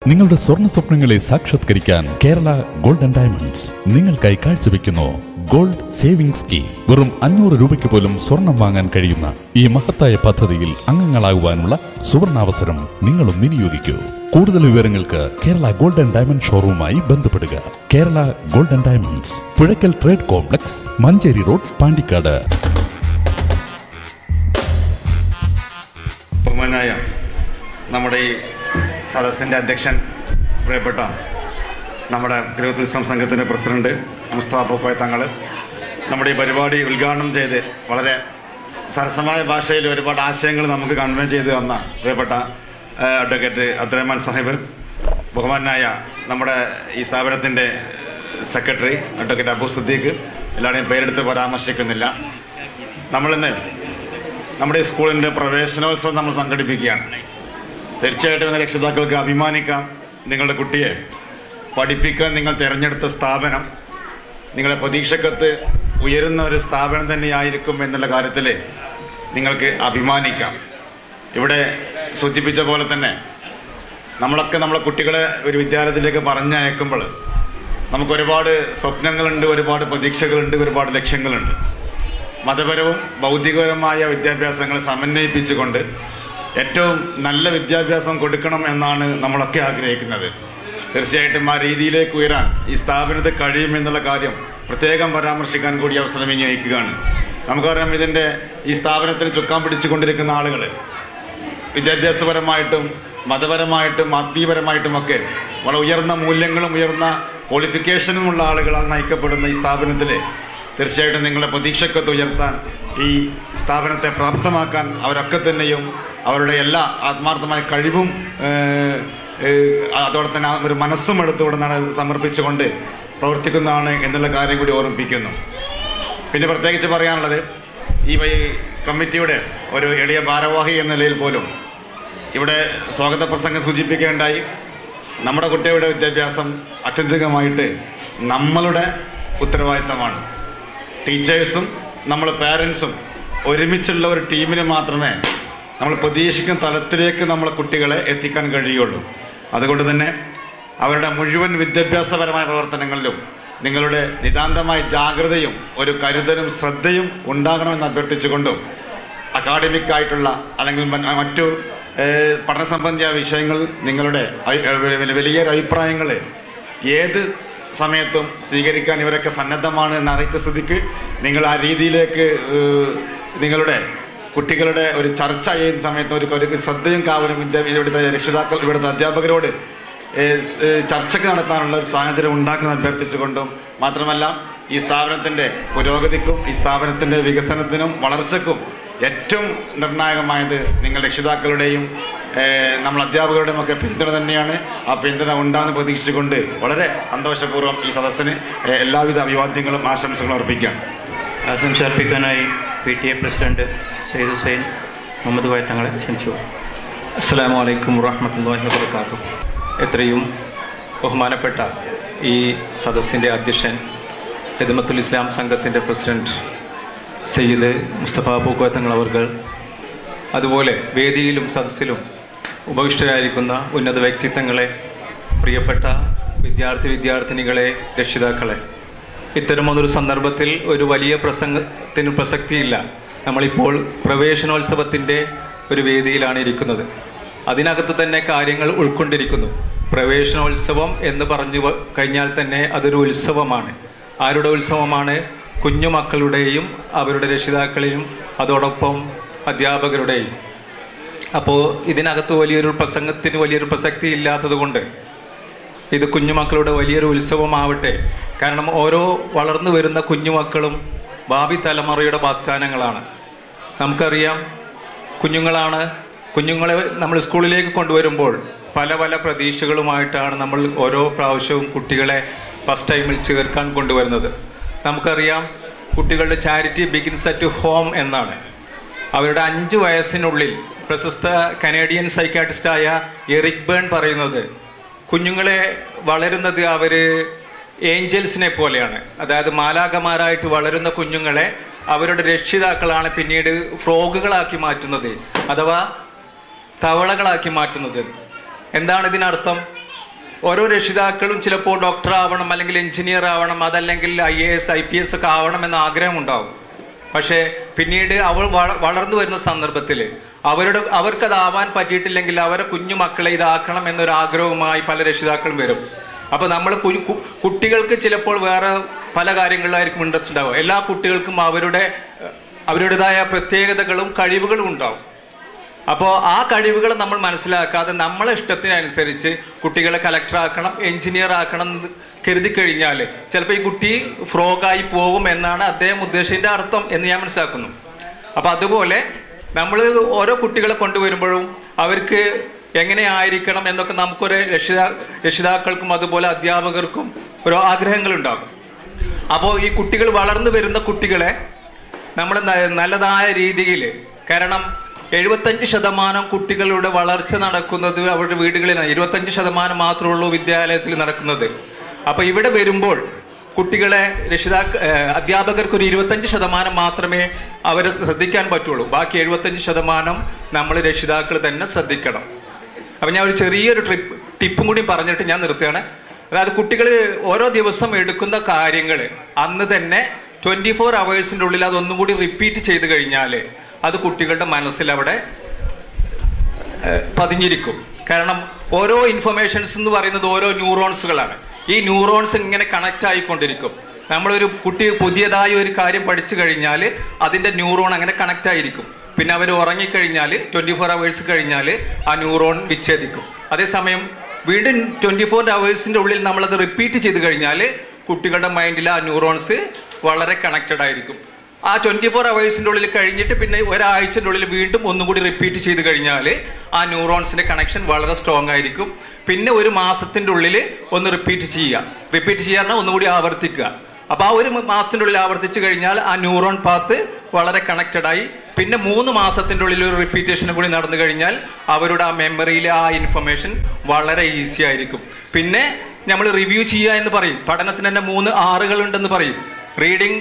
നിങ്ങളുടെ സ്വർണ്ണ സ്വപ്നങ്ങളെ സാക്ഷാത്കരിക്കാൻ കേരള ഗോൾഡൻ ഡയമണ്ട്സ് നിങ്ങൾക്കായി കാഴ്ചവെക്കുന്നു ഗോൾഡ് സേവിംഗ് സ്കീം വെറും അഞ്ഞൂറ് രൂപയ്ക്ക് പോലും സ്വർണം വാങ്ങാൻ കഴിയുന്ന ഈ മഹത്തായ പദ്ധതിയിൽ അംഗങ്ങളാകുവാനുള്ള സുവർണാവസരം നിങ്ങളും വിനിയോഗിക്കൂ കൂടുതൽ വിവരങ്ങൾക്ക് കേരള ഗോൾഡൻ ഡയമണ്ട് ഷോറൂമായി ബന്ധപ്പെടുക Kerala golden diamonds Puzhakkal trade complex Manjeri road Pandikkad ബഹുമാനായ നമ്മുടെ ഈ സദസ്സിൻ്റെ അധ്യക്ഷൻ പ്രിയപ്പെട്ട നമ്മുടെ ഗൃഹോത്സവം സംഘത്തിൻ്റെ പ്രസിഡന്റ് മുസ്താഫ പോയ തങ്ങൾ നമ്മുടെ ഈ പരിപാടി ഉദ്ഘാടനം ചെയ്ത് വളരെ സരസമായ ഭാഷയിൽ ഒരുപാട് ആശയങ്ങൾ നമുക്ക് കൺവേ ചെയ്ത് തന്ന പ്രിയപ്പെട്ട ആ, അഡ്വക്കേറ്റ് അബ്ദുറഹ്മാൻ സാഹിബ് ബഹുമാനായ നമ്മുടെ ഈ സ്ഥാപനത്തിൻ്റെ സെക്രട്ടറി അഡ്വക്കേറ്റ് അബു സിദ്ദീഖ് എല്ലാവരെയും പേരെടുത്ത് പരാമർശിക്കുന്നില്ല നമ്മളിന്ന് നമ്മുടെ ഈ സ്കൂളിൻ്റെ പ്രവേശനോത്സവം നമ്മൾ സംഘടിപ്പിക്കുകയാണ് തീർച്ചയായിട്ടും ഇന്ന് രക്ഷിതാക്കൾക്ക് അഭിമാനിക്കാം നിങ്ങളുടെ കുട്ടിയെ പഠിപ്പിക്കാൻ നിങ്ങൾ തിരഞ്ഞെടുത്ത സ്ഥാപനം നിങ്ങളെ പ്രതീക്ഷക്കത്ത് ഉയരുന്ന ഒരു സ്ഥാപനം തന്നെയായിരിക്കും എന്നുള്ള കാര്യത്തിൽ നിങ്ങൾക്ക് അഭിമാനിക്കാം ഇവിടെ സൂചിപ്പിച്ച പോലെ തന്നെ നമ്മളൊക്കെ നമ്മളെ കുട്ടികളെ ഒരു വിദ്യാലയത്തിലേക്ക് പറഞ്ഞയക്കുമ്പോൾ നമുക്ക് ഒരുപാട് സ്വപ്നങ്ങളുണ്ട് ഒരുപാട് പ്രതീക്ഷകളുണ്ട് ഒരുപാട് ലക്ഷ്യങ്ങളുണ്ട് മതപരവും ഭൗതികപരമായ വിദ്യാഭ്യാസങ്ങൾ സമന്വയിപ്പിച്ചുകൊണ്ട് ഏറ്റവും നല്ല വിദ്യാഭ്യാസം കൊടുക്കണം എന്നാണ് നമ്മളൊക്കെ ആഗ്രഹിക്കുന്നത് തീർച്ചയായിട്ടും ആ രീതിയിലേക്ക് ഉയരാൻ ഈ സ്ഥാപനത്തിൽ കഴിയുമെന്നുള്ള കാര്യം പ്രത്യേകം പരാമർശിക്കാൻ കൂടി അവസരം വിനിയോഗിക്കുകയാണ് നമുക്കറിയാം ഇതിൻ്റെ ഈ സ്ഥാപനത്തിന് ചുക്കാൻ പിടിച്ചുകൊണ്ടിരിക്കുന്ന ആളുകൾ വിദ്യാഭ്യാസപരമായിട്ടും മതപരമായിട്ടും ആത്മീയപരമായിട്ടുമൊക്കെ വളരെ ഉയർന്ന മൂല്യങ്ങളും ഉയർന്ന ക്വാളിഫിക്കേഷനുമുള്ള ആളുകളാൽ നയിക്കപ്പെടുന്ന ഈ സ്ഥാപനത്തിൽ തീർച്ചയായിട്ടും നിങ്ങളുടെ പ്രതീക്ഷക്കൊത്ത് ഉയർത്താൻ ഈ സ്ഥാപനത്തെ പ്രാപ്തമാക്കാൻ അവരൊക്കെ തന്നെയും അവരുടെ എല്ലാ ആത്മാർത്ഥമായ കഴിവും ഏഹ്, ഏഹ്, അതോടെ തന്നെ ആ ഒരു മനസ്സും എടുത്തുകൊണ്ട് നട സമർപ്പിച്ചുകൊണ്ട് പ്രവർത്തിക്കുന്നതാണ് എന്നുള്ള കാര്യം കൂടി ഓർമ്മിപ്പിക്കുന്നു പിന്നെ പ്രത്യേകിച്ച് പറയാനുള്ളത് ഈ വൈ- കമ്മിറ്റിയുടെ ഒരു എളിയ ഭാരവാഹി എന്ന നിലയിൽ പോലും ഇവിടെ സ്വാഗത പ്രസംഗം സൂചിപ്പിക്കുകയുണ്ടായി നമ്മുടെ കുട്ടിയുടെ വിദ്യാഭ്യാസം അത്യന്തികമായിട്ട് നമ്മളുടെ ഉത്തരവാദിത്തമാണ് ടീച്ചേഴ്സും നമ്മൾ പാരൻസും ഒരുമിച്ചുള്ള ഒരു ടീമിന് മാത്രമേ നമ്മൾ പ്രതീക്ഷിക്കുന്ന തലത്തിലേക്ക് നമ്മളെ കുട്ടികളെ എത്തിക്കാൻ കഴിയുള്ളൂ അതുകൊണ്ട് തന്നെ അവരുടെ മുഴുവൻ വിദ്യാഭ്യാസപരമായ പ്രവർത്തനങ്ങളിലും നിങ്ങളുടെ നിതാന്തമായ ജാഗ്രതയും ഒരു കരുതലും ശ്രദ്ധയും ഉണ്ടാകണമെന്ന് അഭ്യർത്ഥിച്ചുകൊണ്ടും അക്കാഡമിക് ആയിട്ടുള്ള അല്ലെങ്കിൽ മ- മറ്റു ഏഹ്, പഠന സംബന്ധിയായ വിഷയങ്ങൾ നിങ്ങളുടെ അഭി- ഏഹ്, വലിയ അഭിപ്രായങ്ങൾ ഏത് സമയത്തും സ്വീകരിക്കാൻ ഇവരൊക്കെ സന്നദ്ധമാണ് എന്ന് അറിയിച്ച സ്ഥിതിക്ക് നിങ്ങൾ ആ രീതിയിലേക്ക് ഏഹ്, നിങ്ങളുടെ കുട്ടികളുടെ ഒരു ചർച്ച ചെയ്യുന്ന സമയത്ത് ഒരു ഒരു ശ്രദ്ധയും കാവലും വിദ്യ ഇവിടുത്തെ രക്ഷിതാക്കൾ ഇവിടുത്തെ അധ്യാപകരോട് ഏഹ്, ഏഹ്, ചർച്ചയ്ക്ക് നടത്താനുള്ള ഒരു സാഹചര്യം ഉണ്ടാക്കുന്ന അഭ്യർത്ഥിച്ചുകൊണ്ടും മാത്രമല്ല ഈ സ്ഥാപനത്തിൻ്റെ പുരോഗതിക്കും ഈ സ്ഥാപനത്തിൻ്റെ വികസനത്തിനും വളർച്ചയ്ക്കും ഏറ്റവും നിർണായകമായത് നിങ്ങൾ രക്ഷിതാക്കളുടെയും ഏഹ്, നമ്മൾ അധ്യാപകരുടെയും ഒക്കെ പിന്തുണ തന്നെയാണ് ആ പിന്തുണ ഉണ്ടാകുന്ന പ്രതീക്ഷിച്ചുകൊണ്ട് വളരെ സന്തോഷപൂർവ്വം ഈ സദസ്സിന് ഏഹ്, എല്ലാവിധ അഭിവാദ്യങ്ങളും ആശംസകളും അർപ്പിക്കുകയാണ് ആശംസ അർപ്പിക്കാനായി P T A president Syed Hussain Muhammad Bhai തങ്ങളെ ക്ഷണിച്ചു അസ്സാം വലൈക്കും വാഹമത്തല്ലാഹി വാബർക്കാത്തു എത്രയും ബഹുമാനപ്പെട്ട ഈ സദസ്സിൻ്റെ അധ്യക്ഷൻ ഹിദമത്തുൽ ഇസ്ലാം സംഘത്തിൻ്റെ പ്രസിഡന്റ് സയ്യിദ് മുസ്തഫ പൂക്കോത്തങ്ങൾ അവർകൾ അതുപോലെ വേദിയിലും സദസ്സിലും ഉപവിഷ്ടരായിരിക്കുന്ന ഉന്നത വ്യക്തിത്വങ്ങളെ പ്രിയപ്പെട്ട വിദ്യാർത്ഥി വിദ്യാർത്ഥിനികളെ രക്ഷിതാക്കളെ ഇത്തരമൊന്നൊരു സന്ദർഭത്തിൽ ഒരു വലിയ പ്രസംഗത്തിന് പ്രസക്തിയില്ല നമ്മളിപ്പോൾ പ്രവേശനോത്സവത്തിൻ്റെ ഒരു വേദിയിലാണ് ഇരിക്കുന്നത് അതിനകത്ത് തന്നെ കാര്യങ്ങൾ ഉൾക്കൊണ്ടിരിക്കുന്നു പ്രവേശനോത്സവം എന്ന് പറഞ്ഞു വ- കഴിഞ്ഞാൽ തന്നെ അതൊരു ഉത്സവമാണ് ആരുടെ ഉത്സവമാണ് കുഞ്ഞുമക്കളുടെയും അവരുടെ രക്ഷിതാക്കളെയും അതോടൊപ്പം അധ്യാപകരുടെയും അപ്പോൾ ഇതിനകത്ത് വലിയൊരു പ്രസംഗത്തിന് വലിയൊരു പ്രസക്തി ഇല്ലാത്തത് കൊണ്ട് ഇത് കുഞ്ഞുമക്കളുടെ വലിയൊരു ഉത്സവമാവട്ടെ കാരണം ഓരോ വളർന്നു വരുന്ന കുഞ്ഞുമക്കളും ഭാവി തലമുറയുടെ വാഗ്ദാനങ്ങളാണ് നമുക്കറിയാം കുഞ്ഞുങ്ങളാണ് കുഞ്ഞുങ്ങളെ നമ്മൾ സ്കൂളിലേക്ക് കൊണ്ടുവരുമ്പോൾ പല പല പ്രതീക്ഷകളുമായിട്ടാണ് നമ്മൾ ഓരോ പ്രാവശ്യവും കുട്ടികളെ ഫസ്റ്റ് ടൈമിൽ ചേർക്കാൻ കൊണ്ടുവരുന്നത് നമുക്കറിയാം കുട്ടികളുടെ ചാരിറ്റി ബിഗിൻസ് അറ്റ് ഹോം എന്നാണ് അവരുടെ അഞ്ച് വയസ്സിനുള്ളിൽ പ്രശസ്ത കനേഡിയൻ സൈക്കാട്രിസ്റ്റായ എറിക് ബേൺ പറയുന്നത് കുഞ്ഞുങ്ങളെ വളരുന്നത് അവർ ഏഞ്ചൽസിനെ പോലെയാണ് അതായത് മാലാകമാരായിട്ട് വളരുന്ന കുഞ്ഞുങ്ങളെ അവരുടെ രക്ഷിതാക്കളാണ് പിന്നീട് ഫ്രോഗുകളാക്കി മാറ്റുന്നത് അഥവാ തവളകളാക്കി മാറ്റുന്നത് എന്താണ് ഇതിനർത്ഥം ഓരോ രക്ഷിതാക്കളും ചിലപ്പോൾ ഡോക്ടർ ആവണം അല്ലെങ്കിൽ എഞ്ചിനീയർ ആവണം അതല്ലെങ്കിൽ I A S I P S ഒക്കെ ആവണം എന്ന ആഗ്രഹം ഉണ്ടാവും പക്ഷേ പിന്നീട് അവൾ വള- വളർന്നു വരുന്ന സന്ദർഭത്തിൽ അവരുടെ അവർക്കതാവാൻ പറ്റിയിട്ടില്ലെങ്കിൽ അവരെ കുഞ്ഞു മക്കളെ ഇതാക്കണം എന്നൊരു ആഗ്രഹവുമായി പല രക്ഷിതാക്കളും വരും അപ്പൊ നമ്മൾ കുട്ടികൾക്ക് ചിലപ്പോൾ വേറെ പല കാര്യങ്ങളിലായിരിക്കും ഇൻട്രസ്റ്റ് ഉണ്ടാവുക എല്ലാ കുട്ടികൾക്കും അവരുടെ ഏഹ്, അവരുടേതായ പ്രത്യേകതകളും കഴിവുകളും ഉണ്ടാവും അപ്പോൾ ആ കഴിവുകൾ നമ്മൾ മനസ്സിലാക്കാതെ നമ്മളെ ഇഷ്ടത്തിനനുസരിച്ച് കുട്ടികളെ കളക്ടർ ആക്കണം എഞ്ചിനീയർ ആക്കണം എന്ന് കരുതി കഴിഞ്ഞാൽ ചിലപ്പോൾ ഈ കുട്ടി ഫ്രോഗായി പോകും എന്നാണ് അദ്ദേഹം ഉദ്ദേശിച്ചതിന്റെ അർത്ഥം എന്ന് ഞാൻ മനസ്സിലാക്കുന്നു അപ്പൊ അതുപോലെ നമ്മൾ ഓരോ കുട്ടികളെ കൊണ്ടുവരുമ്പോഴും അവർക്ക് എങ്ങനെ ആയിരിക്കണം എന്നൊക്കെ നമുക്കൊരു രക്ഷിതാ രക്ഷിതാക്കൾക്കും അതുപോലെ അധ്യാപകർക്കും ഓരോ ആഗ്രഹങ്ങളുണ്ടാകും അപ്പോൾ ഈ കുട്ടികൾ വളർന്നു വരുന്ന കുട്ടികളെ നമ്മൾ ന- നല്ലതായ രീതിയിൽ കാരണം എഴുപത്തഞ്ച് ശതമാനം കുട്ടികളുടെ വളർച്ച നടക്കുന്നത് അവരുടെ വീടുകളിലാണ് ഇരുപത്തഞ്ച് ശതമാനം മാത്രമേ ഉള്ളൂ വിദ്യാലയത്തിൽ നടക്കുന്നത് അപ്പൊ ഇവിടെ വരുമ്പോൾ കുട്ടികളെ രക്ഷിതാക്ക ഏഹ് അധ്യാപകർക്ക് ഒരു ഇരുപത്തഞ്ച് ശതമാനം മാത്രമേ അവരെ ശ്രദ്ധിക്കാൻ പറ്റുള്ളൂ ബാക്കി എഴുപത്തഞ്ച് ശതമാനം നമ്മൾ രക്ഷിതാക്കൾ തന്നെ ശ്രദ്ധിക്കണം അപ്പൊ ഞാൻ ഒരു ചെറിയൊരു ട്രിപ്പ് ടിപ്പും കൂടി പറഞ്ഞിട്ട് ഞാൻ നിർത്തുകയാണ് അതായത് കുട്ടികൾ ഓരോ ദിവസം എടുക്കുന്ന കാര്യങ്ങൾ അന്ന് തന്നെ ട്വന്റി ഫോർ അവേഴ്സിന്റെ ഉള്ളിൽ അതൊന്നും കൂടി റിപ്പീറ്റ് ചെയ്ത് കഴിഞ്ഞാൽ അത് കുട്ടികളുടെ മനസ്സിൽ അവിടെ ഏഹ്, പതിഞ്ഞിരിക്കും കാരണം ഓരോ ഇൻഫർമേഷൻസ് എന്ന് പറയുന്നത് ഓരോ ന്യൂറോൺസുകളാണ് ഈ ന്യൂറോൺസ് ഇങ്ങനെ കണക്ട് ആയിക്കൊണ്ടിരിക്കും നമ്മളൊരു കുട്ടി പുതിയതായി ഒരു കാര്യം പഠിച്ചു കഴിഞ്ഞാൽ അതിന്റെ ന്യൂറോൺ അങ്ങനെ കണക്ട് ആയിരിക്കും പിന്നെ അവർ ഉറങ്ങിക്കഴിഞ്ഞാൽ ട്വന്റി ഫോർ അവേഴ്സ് കഴിഞ്ഞാൽ ആ ന്യൂറോൺ വിച്ഛേദിക്കും അതേസമയം വീണ്ടും ട്വന്റി ഫോർ അവേഴ്സിന്റെ ഉള്ളിൽ നമ്മളത് റിപ്പീറ്റ് ചെയ്ത് കഴിഞ്ഞാൽ കുട്ടികളുടെ മൈൻഡിൽ ആ ന്യൂറോൺസ് വളരെ കണക്റ്റഡ് ആയിരിക്കും ആ ട്വന്റി ഫോർ അവേഴ്സിന്റെ ഉള്ളിൽ കഴിഞ്ഞിട്ട് പിന്നെ ഒരാഴ്ചയുടെ ഉള്ളിൽ വീണ്ടും ഒന്നും കൂടി റിപ്പീറ്റ് ചെയ്ത് കഴിഞ്ഞാൽ ആ ന്യൂറോൺസിന്റെ കണക്ഷൻ വളരെ സ്ട്രോങ് ആയിരിക്കും പിന്നെ ഒരു മാസത്തിന്റെ ഉള്ളിൽ ഒന്ന് റിപ്പീറ്റ് ചെയ്യുക റിപ്പീറ്റ് ചെയ്യാൻ ഒന്നും കൂടി ആവർത്തിക്കുക അപ്പൊ ആ ഒരു മാസത്തിന്റെ ഉള്ളിൽ ആവർത്തിച്ചു കഴിഞ്ഞാൽ ആ ന്യൂറോൺ പാത്ത് വളരെ കണക്റ്റഡ് ആയി പിന്നെ മൂന്ന് മാസത്തിന്റെ ഉള്ളിൽ ഒരു റിപ്പീറ്റേഷൻ കൂടി നടന്നു കഴിഞ്ഞാൽ അവരുടെ ആ മെമ്മറിയിലെ ആ ഇൻഫർമേഷൻ വളരെ ഈസി ആയിരിക്കും പിന്നെ നമ്മൾ റിവ്യൂ ചെയ്യുക എന്ന് പറയും പഠനത്തിന് തന്നെ മൂന്ന് ആറുകൾ ഉണ്ടെന്ന് പറയും reading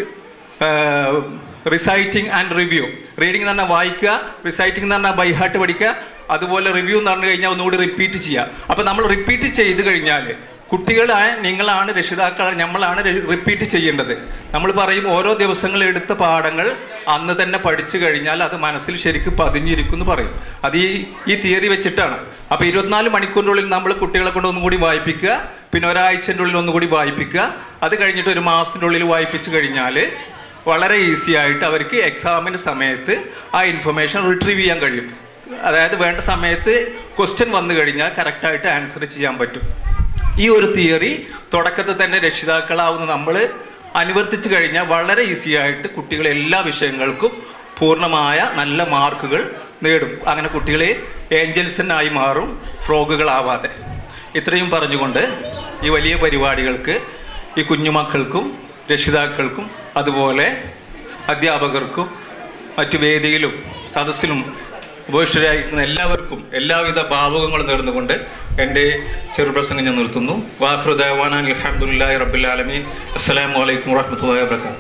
reciting and review reading എന്ന് പറഞ്ഞാൽ വായിക്കുക റിസൈറ്റിംഗ് എന്ന് പറഞ്ഞാൽ ബൈഹാർട്ട് പഠിക്കുക അതുപോലെ റിവ്യൂ എന്ന് പറഞ്ഞു കഴിഞ്ഞാൽ ഒന്നുകൂടി റിപ്പീറ്റ് ചെയ്യുക അപ്പൊ നമ്മൾ റിപ്പീറ്റ് ചെയ്ത് കഴിഞ്ഞാൽ കുട്ടികളായ നിങ്ങളാണ് രക്ഷിതാക്കൾ നമ്മളാണ് റിപ്പീറ്റ് ചെയ്യേണ്ടത് നമ്മൾ പറയും ഓരോ ദിവസങ്ങൾ എടുത്ത പാഠങ്ങൾ അന്ന് തന്നെ പഠിച്ചു കഴിഞ്ഞാൽ അത് മനസ്സിൽ ശരിക്കും പതിഞ്ഞിരിക്കും എന്ന് പറയും അത് ഈ ഈ തിയറി വെച്ചിട്ടാണ് അപ്പൊ ഇരുപത്തിനാല് മണിക്കൂറിനുള്ളിൽ നമ്മൾ കുട്ടികളെ കൊണ്ട് ഒന്നും കൂടി വായിപ്പിക്കുക പിന്നെ ഒരാഴ്ചൻ്റെ ഉള്ളിൽ ഒന്നും കൂടി വായിപ്പിക്കുക അത് കഴിഞ്ഞിട്ട് ഒരു മാസത്തിൻ്റെ ഉള്ളിൽ വായിപ്പിച്ചു കഴിഞ്ഞാൽ വളരെ ഈസി ആയിട്ട് അവർക്ക് എക്സാമിന് സമയത്ത് ആ ഇൻഫർമേഷൻ റിട്രീവ് ചെയ്യാൻ കഴിയും അതായത് വേണ്ട സമയത്ത് ക്വസ്റ്റ്യൻ വന്നു കഴിഞ്ഞാൽ കറക്റ്റായിട്ട് ആൻസർ ചെയ്യാൻ പറ്റും ഈ ഒരു തിയറി തുടക്കത്തിൽ തന്നെ രക്ഷിതാക്കളാവുന്ന നമ്മൾ അനുവർത്തിച്ചു കഴിഞ്ഞാൽ വളരെ ഈസി ആയിട്ട് കുട്ടികൾ എല്ലാ വിഷയങ്ങൾക്കും പൂർണ്ണമായ നല്ല മാർക്കുകൾ നേടും അങ്ങനെ കുട്ടികളെ ഏഞ്ചൽസനായി മാറും ഫ്രോഗുകളാവാതെ ഇത്രയും പറഞ്ഞുകൊണ്ട് ഈ വലിയ പരിപാടികൾക്ക് ഈ കുഞ്ഞുമക്കൾക്കും രക്ഷിതാക്കൾക്കും അതുപോലെ അധ്യാപകർക്കും മറ്റു വേദിയിലും സദസ്സിലും ഉപേക്ഷിതരായിരിക്കുന്ന എല്ലാവർക്കും എല്ലാവിധ ഭാവുകങ്ങളും നേർന്നുകൊണ്ട് എൻ്റെ ചെറുപ്രസംഗം ഞാൻ നിർത്തുന്നു വാഹൃദാൻ അലഹമുല്ലാ റബുലാലമീൻ അസ്സലാമലൈക്കും വാഹമത്തല്ലാ വാബർക്കാത്തു